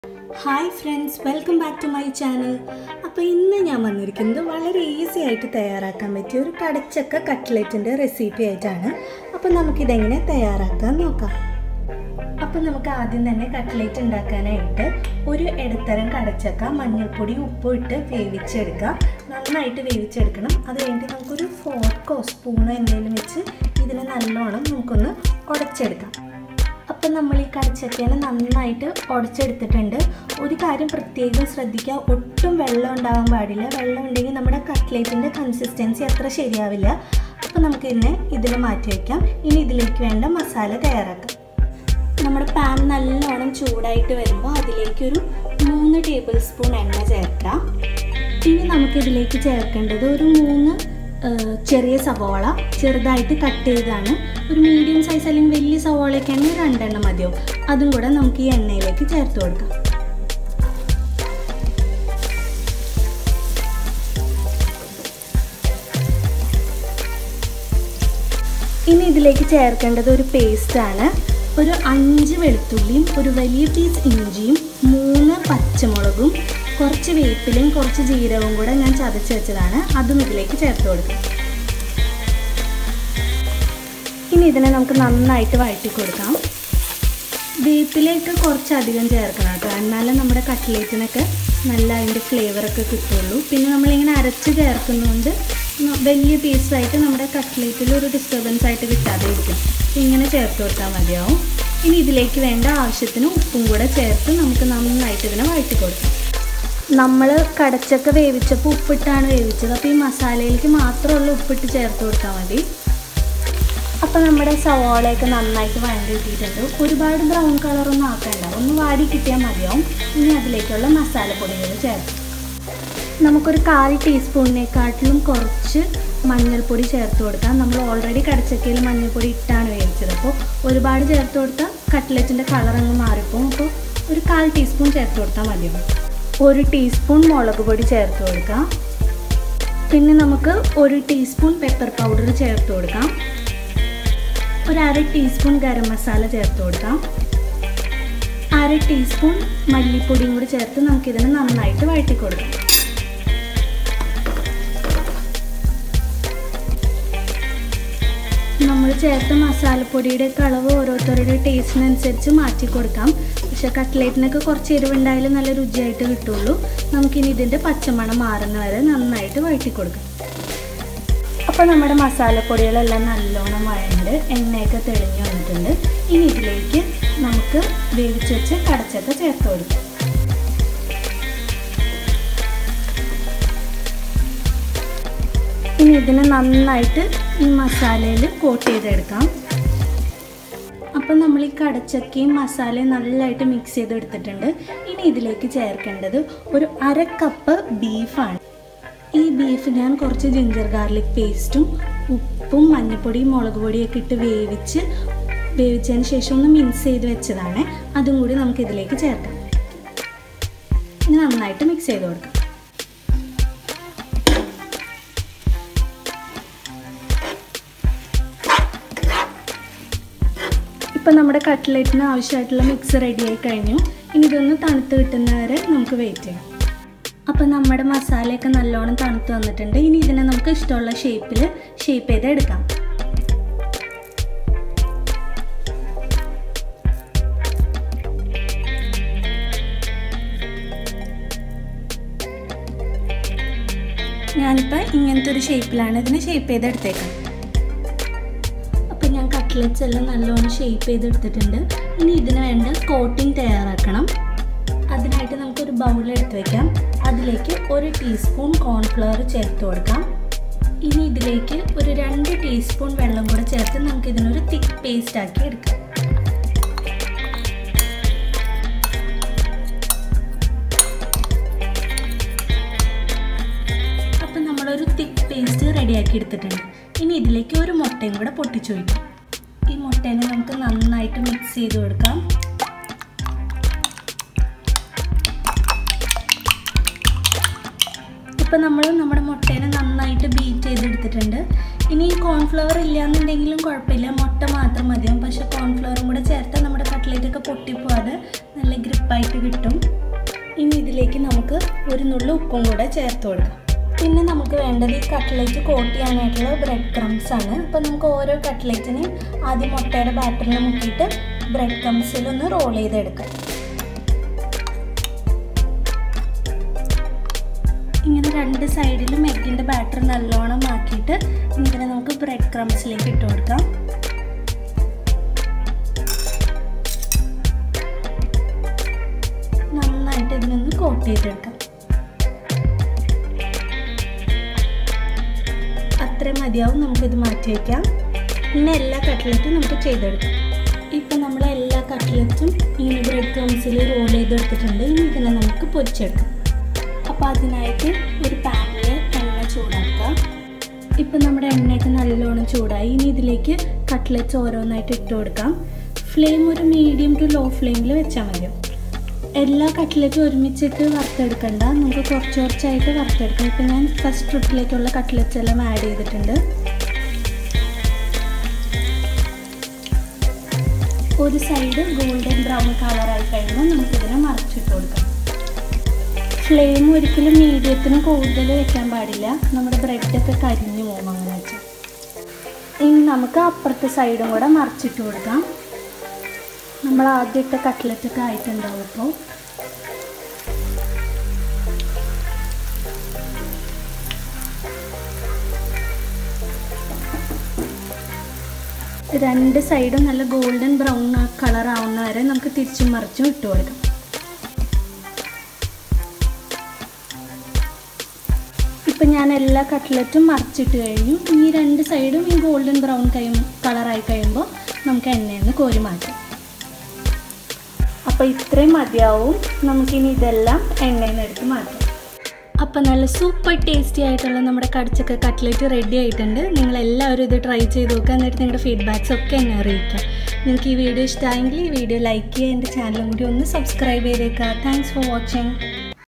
hi friends welcome back to my channel അപ്പോൾ ഇന്ന് ഞാൻ വന്നിരിക്കുന്നത് വളരെ ഈസി ആയിട്ട് തയ്യാറാക്കാൻ പറ്റിയ ഒരു കടച്ചക്ക കട്ട്ലറ്റിൻ്റെ റെസിപ്പി ആയിട്ടാണ് അപ്പോൾ നമുക്കിതെങ്ങനെ തയ്യാറാക്കാൻ നോക്കാം അപ്പോൾ നമുക്ക് ആദ്യം തന്നെ കട്ട്ലേറ്റ് ഉണ്ടാക്കാനായിട്ട് ഒരു ഇടത്തരം കടച്ചക്ക മഞ്ഞൾപ്പൊടി ഉപ്പ് ഇട്ട് വേവിച്ചെടുക്കുക നന്നായിട്ട് വേവിച്ചെടുക്കണം അത് കഴിഞ്ഞിട്ട് നമുക്കൊരു ഫോർക്കോ സ്പൂണോ എന്തെങ്കിലും വെച്ച് ഇതിനെ നല്ലോണം നമുക്കൊന്ന് ഉടച്ചെടുക്കാം അപ്പം നമ്മൾ ഈ കടച്ചക്കയിൽ നന്നായിട്ട് ഉടച്ചെടുത്തിട്ടുണ്ട് ഒരു കാര്യം പ്രത്യേകം ശ്രദ്ധിക്കുക ഒട്ടും വെള്ളം ഉണ്ടാകാൻ പാടില്ല വെള്ളം ഉണ്ടെങ്കിൽ നമ്മുടെ കട്ട്ലേറ്റിൻ്റെ കൺസിസ്റ്റൻസി അത്ര ശരിയാവില്ല അപ്പോൾ നമുക്കിതിനെ ഇതിൽ മാറ്റി വയ്ക്കാം ഇനി ഇതിലേക്ക് വേണ്ട മസാല തയ്യാറാക്കാം നമ്മുടെ പാൻ നല്ലോണം ചൂടായിട്ട് വരുമ്പോൾ അതിലേക്കൊരു മൂന്ന് ടേബിൾ സ്പൂൺ എണ്ണ ചേർക്കാം ഇനി നമുക്കിതിലേക്ക് ചേർക്കേണ്ടത് ഒരു മൂന്ന് ചെറിയ സവോള ചെറുതായിട്ട് കട്ട് ചെയ്താണ് ഒരു മീഡിയം സൈസ് അല്ലെങ്കിൽ വലിയ സവോളയൊക്കെ ആണെങ്കിൽ രണ്ടെണ്ണം മതിയാവും അതും കൂടെ നമുക്ക് ഈ എണ്ണയിലേക്ക് ചേർത്ത് കൊടുക്കാം ഇനി ഇതിലേക്ക് ചേർക്കേണ്ടത് ഒരു പേസ്റ്റാണ് ഒരു അഞ്ച് വെളുത്തുള്ളിയും ഒരു വലിയ പീസ് ഇഞ്ചിയും മൂന്ന് പച്ചമുളകും കുറച്ച് വേപ്പിലയും കുറച്ച് ജീരകവും കൂടെ ഞാൻ ചതച്ച് വെച്ചതാണ് അതും ഇതിലേക്ക് ചേർത്ത് കൊടുക്കാം ഇനി ഇതിനെ നമുക്ക് നന്നായിട്ട് വഴറ്റി കൊടുക്കാം വേപ്പിലേക്ക് കുറച്ചധികം ചേർക്കണം കേട്ടോ എന്നാലേ നമ്മുടെ കട്ട്ലേറ്റിനൊക്കെ നല്ല അതിൻ്റെ ഫ്ലേവറൊക്കെ കിട്ടുള്ളൂ പിന്നെ നമ്മളിങ്ങനെ അരച്ച് ചേർക്കുന്നതുകൊണ്ട് വലിയ പീസായിട്ട് നമ്മുടെ കട്ട്ലേറ്റിൽ ഒരു ഡിസ്റ്റർബൻസ് ആയിട്ട് കിട്ടാതെ ഇരിക്കും ഇങ്ങനെ ചേർത്ത് കൊടുത്താൽ മതിയാവും ഇനി ഇതിലേക്ക് വേണ്ട ആവശ്യത്തിന് ഉപ്പും കൂടെ ചേർത്ത് നമുക്ക് നന്നായിട്ട് ഇതിനെ വഴറ്റി കൊടുക്കാം നമ്മൾ കടച്ചക്ക വേവിച്ചപ്പോൾ ഉപ്പിട്ടാണ് വേവിച്ചത് അപ്പോൾ ഈ മസാലയിലേക്ക് മാത്രമുള്ള ഉപ്പിട്ട് ചേർത്ത് കൊടുത്താൽ മതി അപ്പോൾ നമ്മുടെ സവാളയൊക്കെ നന്നായിട്ട് വഴണ്ടി കിട്ടിയിട്ടുണ്ട് ഒരുപാട് ബ്രൗൺ കളറൊന്നും ആക്കണ്ട ഒന്ന് വാടി കിട്ടിയാൽ മതിയാവും ഇനി അതിലേക്കുള്ള മസാലപ്പൊടികൾ ചേർത്ത് നമുക്കൊരു കാൽ ടീസ്പൂണിനെക്കാട്ടിലും കുറച്ച് മഞ്ഞൾപ്പൊടി ചേർത്ത് കൊടുക്കാം നമ്മൾ ഓൾറെഡി കടച്ചക്കയിൽ മഞ്ഞൾപ്പൊടി ഇട്ടാണ് വേവിച്ചത് അപ്പോൾ ഒരുപാട് ചേർത്ത് കൊടുത്താൽ കട്ട്ലറ്റിൻ്റെ കളർ അങ്ങ് മാറിപ്പോവും അപ്പോൾ ഒരു കാൽ ടീസ്പൂൺ ചേർത്ത് കൊടുത്താൽ മതിയാവും ഒരു ടീസ്പൂൺ മുളക് പൊടി ചേർത്ത് കൊടുക്കാം പിന്നെ നമുക്ക് ഒരു ടീസ്പൂൺ പെപ്പർ പൗഡർ ചേർത്ത് കൊടുക്കാം ഒരു അര ടീസ്പൂൺ ഗരം മസാല ചേർത്ത് കൊടുക്കാം അര ടീസ്പൂൺ മല്ലിപ്പൊടിയും കൂടി ചേർത്ത് നമുക്കിതിനെ നന്നായിട്ട് വഴറ്റി കൊടുക്കാം നമ്മൾ ചേർത്ത മസാലപ്പൊടിയുടെ കളവ് ഓരോരുത്തരുടെ ടേസ്റ്റിനനുസരിച്ച് മാറ്റി കൊടുക്കാം പക്ഷെ കട്ട്ലേറ്റിനൊക്കെ കുറച്ച് എരിവുണ്ടായാലും നല്ല രുചിയായിട്ട് കിട്ടുള്ളൂ നമുക്കിനി ഇതിൻ്റെ പച്ചമണം മാറുന്ന വരെ നന്നായിട്ട് വഴറ്റി കൊടുക്കാം അപ്പോൾ നമ്മുടെ മസാലപ്പൊടികളെല്ലാം നല്ലോണം വഴണ്ട് എണ്ണയൊക്കെ തെളിഞ്ഞു വന്നിട്ടുണ്ട് ഇനി ഇതിലേക്ക് നമുക്ക് വേവിച്ച് വെച്ച് കടച്ചക്ക ചേർത്ത് കൊടുക്കാം ഇനി ഇതിനെ നന്നായിട്ട് ഈ മസാലയിൽ കോട്ട് ചെയ്തെടുക്കാം അപ്പം നമ്മൾ ഈ കടച്ചക്കയും മസാലയും നല്ലതായിട്ട് മിക്സ് ചെയ്തെടുത്തിട്ടുണ്ട് ഇനി ഇതിലേക്ക് ചേർക്കേണ്ടത് ഒരു അര കപ്പ് ബീഫാണ് ഈ ബീഫ് ഞാൻ കുറച്ച് ജിഞ്ചർ ഗാർലിക് പേസ്റ്റും ഉപ്പും മഞ്ഞൾപ്പൊടിയും മുളക് പൊടിയൊക്കെ ഇട്ട് വേവിച്ച് വേവിച്ചതിന് ശേഷം ഒന്ന് മിക്സ് ചെയ്ത് വെച്ചതാണ് അതും കൂടി നമുക്ക് ഇതിലേക്ക് ചേർക്കാം ഇനി നന്നായിട്ട് മിക്സ് ചെയ്ത് കൊടുക്കാം ഇപ്പം നമ്മുടെ കട്ട്ലറ്റിന് ആവശ്യമായിട്ടുള്ള മിക്സ് റെഡി ആയി കഴിഞ്ഞു ഇനി ഇതൊന്ന് തണുത്ത് കിട്ടുന്നവരെ നമുക്ക് വെയിറ്റ് ചെയ്യാം അപ്പം നമ്മുടെ മസാലയൊക്കെ നല്ലോണം തണുത്ത് വന്നിട്ടുണ്ട് ഇനി ഇതിനെ നമുക്ക് ഇഷ്ടമുള്ള ഷേപ്പിൽ ഷേപ്പ് ചെയ്ത് എടുക്കാം ഞാനിപ്പോൾ ഇങ്ങനത്തെ ഒരു ഷേപ്പിലാണ് ഇതിനെ ഷേപ്പ് ചെയ്തെടുത്തേക്കാം അപ്പം ഞാൻ കട്ട്ലറ്റ്സ് എല്ലാം നല്ലോണം ഷേപ്പ് ചെയ്തെടുത്തിട്ടുണ്ട് ഇനി ഇതിന് വേണ്ട കോട്ടിംഗ് തയ്യാറാക്കണം അതിനായിട്ട് നമുക്കൊരു ബൗൾ എടുത്ത് വയ്ക്കാം അതിലേക്ക് ഒരു ടീസ്പൂൺ കോൺഫ്ലവർ ചേർത്ത് കൊടുക്കാം ഇനി ഇതിലേക്ക് ഒരു രണ്ട് ടീസ്പൂൺ വെള്ളം കൂടെ ചേർത്ത് നമുക്ക് ഇതിനൊരു തിക്ക് പേസ്റ്റ് ആക്കി എടുക്കാം അപ്പം നമ്മളൊരു തിക്ക് പേസ്റ്റ് റെഡിയാക്കി എടുത്തിട്ടുണ്ട് ഇനി ഇതിലേക്ക് ഒരു മുട്ടയും കൂടെ പൊട്ടിച്ചു വയ്ക്കും ഈ മുട്ടേനെ നമുക്ക് നന്നായിട്ട് മിക്സ് ചെയ്ത് കൊടുക്കാം ഇപ്പം നമ്മൾ നമ്മുടെ മുട്ടേനെ നന്നായിട്ട് ബീറ്റ് ചെയ്തെടുത്തിട്ടുണ്ട് ഇനി ഈ കോൺഫ്ലവർ ഇല്ലയെന്നുണ്ടെങ്കിലും കുഴപ്പമില്ല മുട്ട മാത്രം മതിയാവും പക്ഷേ കോൺഫ്ലവറും കൂടെ ചേർത്താൽ നമ്മുടെ കട്ട്ലേറ്റ് ഒക്കെ പൊട്ടിപ്പോവാതെ നല്ല ഗ്രിപ്പായിട്ട് കിട്ടും ഇനി ഇതിലേക്ക് നമുക്ക് ഒരു നുള്ളു ഉപ്പും കൂടെ ചേർത്ത് കൊടുക്കാം പിന്നെ നമുക്ക് വേണ്ടത് ഈ കട്ട്ലേറ്റ് കോട്ട് ചെയ്യാനായിട്ടുള്ള ബ്രെഡ് ക്രംസ് ആണ് അപ്പോൾ നമുക്ക് ഓരോ കട്ട്ലേറ്റിനും ആദ്യം മുട്ടയുടെ ബാറ്ററിൽ മുക്കിയിട്ട് ബ്രെഡ് ക്രംസിൽ ഒന്ന് റോൾ ചെയ്തെടുക്കാം ഇങ്ങനെ രണ്ട് സൈഡിലും എഗ്ഗിൻ്റെ ബാറ്റർ നല്ലോണം ആക്കിയിട്ട് ഇതിനെ നമുക്ക് ബ്രെഡ് ക്രംസിലേക്ക് ഇട്ട് കൊടുക്കാം നന്നായിട്ട് ഇതിനൊന്ന് കോട്ട് ചെയ്തെടുക്കാം അത്രയും മതിയാവും നമുക്കിത് മാറ്റി വയ്ക്കാം പിന്നെ എല്ലാ കട്ട്ലറ്റും നമുക്ക് ചെയ്തെടുക്കാം ഇപ്പം നമ്മൾ എല്ലാ കട്ട്ലറ്റും ഇങ്ങനെ ബ്രെഡ് ക്രംസിൽ റോൾ ചെയ്തെടുത്തിട്ടുണ്ട് ഇനി ഇതിനെ നമുക്ക് പൊരിച്ചെടുക്കാം അപ്പോൾ അതിനായിട്ട് ഒരു പാനിൽ എണ്ണ ചൂടാക്കാം ഇപ്പം നമ്മുടെ എണ്ണയൊക്കെ നല്ലോണം ചൂടായി ഇനി ഇതിലേക്ക് കട്ട്ലറ്റ്സ് ഓരോന്നായിട്ട് ഇട്ട് കൊടുക്കാം ഫ്ലെയിം ഒരു മീഡിയം ടു ലോ ഫ്ലെയിമിൽ വെച്ചാൽ മതി എല്ലാ കട്ട്ലറ്റും ഒരുമിച്ചിട്ട് വറുത്തെടുക്കണ്ട നമുക്ക് കുറച്ച് കുറച്ചായിട്ട് വറുത്തെടുക്കാം ഇപ്പം ഞാൻ ഫസ്റ്റ് ട്രിപ്പിലേക്കുള്ള കട്ട്ലറ്റ്സ് എല്ലാം ആഡ് ചെയ്തിട്ടുണ്ട് ഒരു സൈഡ് ഗോൾഡൻ ബ്രൗൺ കളറായി കഴിയുമ്പോൾ നമുക്കിതിനെ മറച്ചിട്ട് കൊടുക്കാം ഫ്ലെയിം ഒരിക്കലും മീഡിയത്തിന് കൂടുതൽ വെക്കാൻ പാടില്ല നമ്മുടെ ബ്രെഡൊക്കെ കരിഞ്ഞു പോകും അങ്ങനെ വെച്ചാൽ ഇനി നമുക്ക് അപ്പുറത്തെ സൈഡും കൂടെ മറിച്ചിട്ട് കൊടുക്കാം നമ്മൾ ആദ്യത്തെ കട്ട്ലറ്റൊക്കെ ആയിട്ടുണ്ടാവും ഇപ്പോൾ രണ്ട് സൈഡും നല്ല ഗോൾഡൻ ബ്രൗൺ കളർ ആവുന്ന വരെ നമുക്ക് തിരിച്ചും മറിച്ചും ഇട്ട് കൊടുക്കാം ഇപ്പം ഞാൻ എല്ലാ കട്ട്ലറ്റും മറിച്ചിട്ട് കഴിഞ്ഞു ഈ രണ്ട് സൈഡും ഈ ഗോൾഡൻ ബ്രൗൺ കഴിയും കളറായി കഴിയുമ്പോൾ നമുക്ക് എണ്ണയിൽ നിന്ന് കോരി മാറ്റാം അപ്പോൾ ഇത്രയും മതിയാവും നമുക്കിനി ഇതെല്ലാം എണ്ണയിൽ നിന്ന് എടുത്ത് മാറ്റാം അപ്പോൾ നല്ല സൂപ്പർ ടേസ്റ്റി ആയിട്ടുള്ള നമ്മുടെ കടിച്ചക്ക കട്ട്ലറ്റ് റെഡി ആയിട്ടുണ്ട് നിങ്ങൾ എല്ലാവരും ഇത് ട്രൈ ചെയ്ത് നോക്കുക എന്നിട്ട് നിങ്ങളുടെ ഫീഡ്ബാക്സ് ഒക്കെ എന്നെ അറിയിക്കാം നിങ്ങൾക്ക് ഈ വീഡിയോ ഇഷ്ടമായെങ്കിൽ ഈ വീഡിയോ ലൈക്ക് ചെയ്യുക എൻ്റെ ചാനലും കൂടി ഒന്ന് സബ്സ്ക്രൈബ് ചെയ്തേക്കുക താങ്ക്സ് ഫോർ വാച്ചിങ്